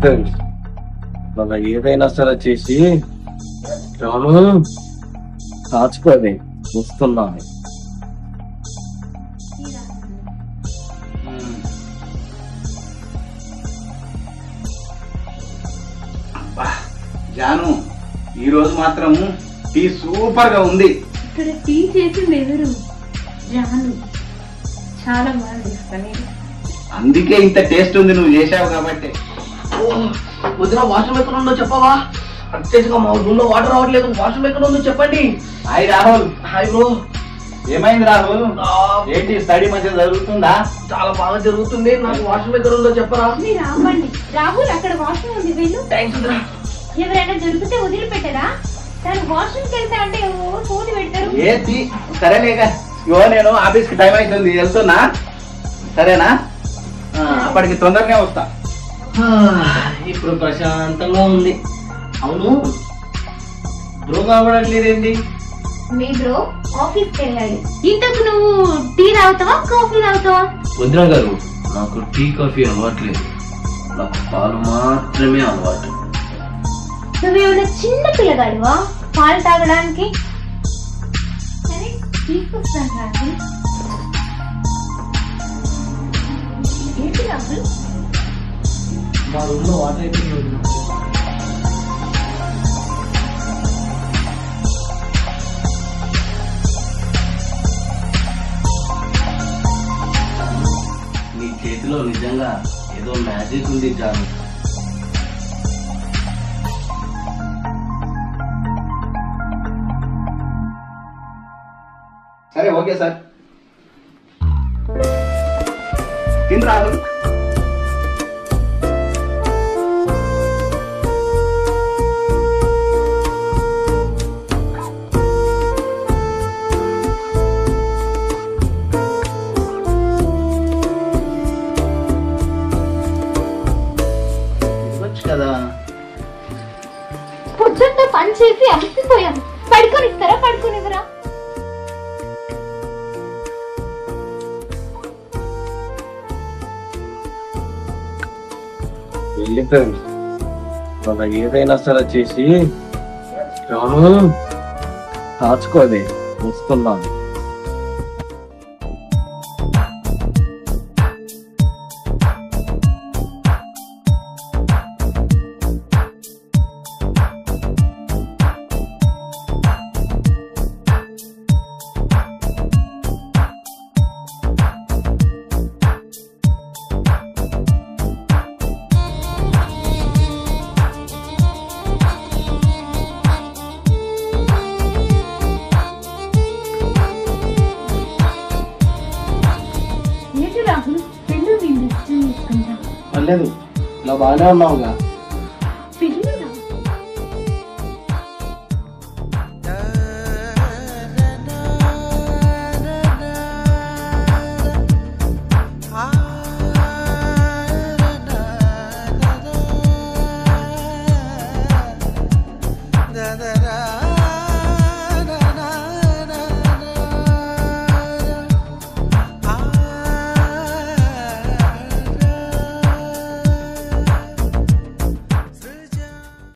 Friends మన ఏదైనా సరే చేసి రాను కాచుకోది వస్తున్నాను అబ్బా, జాను ఈ రోజు మాత్రం టీ సూపర్ గా ఉంది ఇక్కడ టీ చేసింది ఎవరు జాను చాలా బాగా చేస్తాను నేను. అందుకే ఇంత టేస్ట్ ఉంది నువ్వు చేసావు కాబట్టి వదిన వాష్రూమ్ ఎక్కడ ఉందో చెప్పవా అర్జెంట్ గా మా రూమ్ లో వాటర్ రావట్లేదు వాష్రూమ్ ఎక్కడ ఉందో చెప్పండి హాయ్ రాహుల్ హాయ్ బ్రో ఏమైంది రాహుల్ ఏంటి స్టడీ మంచిగా జరుగుతుందా చాలా బాగా జరుగుతుంది నాకు వాష్రూమ్ ఎక్కడ ఉందో చెప్పరా మీరు ఆపండి రాహుల్ అక్కడ వాష్రూమ్ ఉంది వెళ్ళు థ్యాంక్స్ వదిన ఎవరైనా దొరికితే వదిలిపెట్టరా తను వాష్రూమ్కి వెళ్తా అంటే ఓ సోది పెడతారు ఏంటి సరేలేక ఇగో నేను ఆఫీస్ కి టైం అవుతుంది వెళ్తున్నా సరేనా ఆ, అప్పటికి తొందరగా వస్తా ఆ, ఇప్పుడు ప్రశాంతంగా ఉంది అవును బ్రో కావడట్లేదేంటి మీ బ్రో ఆఫీస్కి వెళ్ళాలి ఇంతకు నువ్వు టీ తాగుతావా కాఫీ తాగుతావా వదిన గారు నాకు టీ కాఫీ అలవాట్లేదు నాకు పాలు మాత్రమే అలవాటు నువ్వేమైనా చిన్న పిల్లగాడివా పాలు తాగడానికి సరే తీసుకొస్తాను రాజు ఏంటి రాహుల్ మా రూమ్ లో వాటర్ అయిపోయింది వదిన. నీ చేతిలో నిజంగా ఏదో మ్యాజిక్ ఉంది జాను సరే ఓకే సార్ తిని రాహుల్ ఇవ్వచ్చు కదా పొద్దున్న పని చేసి అలసిపోయాం పడుకొని ఇస్తారా పడుకోనివ్వరా వెళ్ళి ఫ్రెండ్స్ మన ఏదైనా సరే చేసి రాను కాచుకోది వస్తున్నాను ఏంటి రాహుల్ వెళ్ళు నేను రెస్ట్ తీసుకుంటా పర్లేదు ఇలా బాగానే ఉన్నావుగా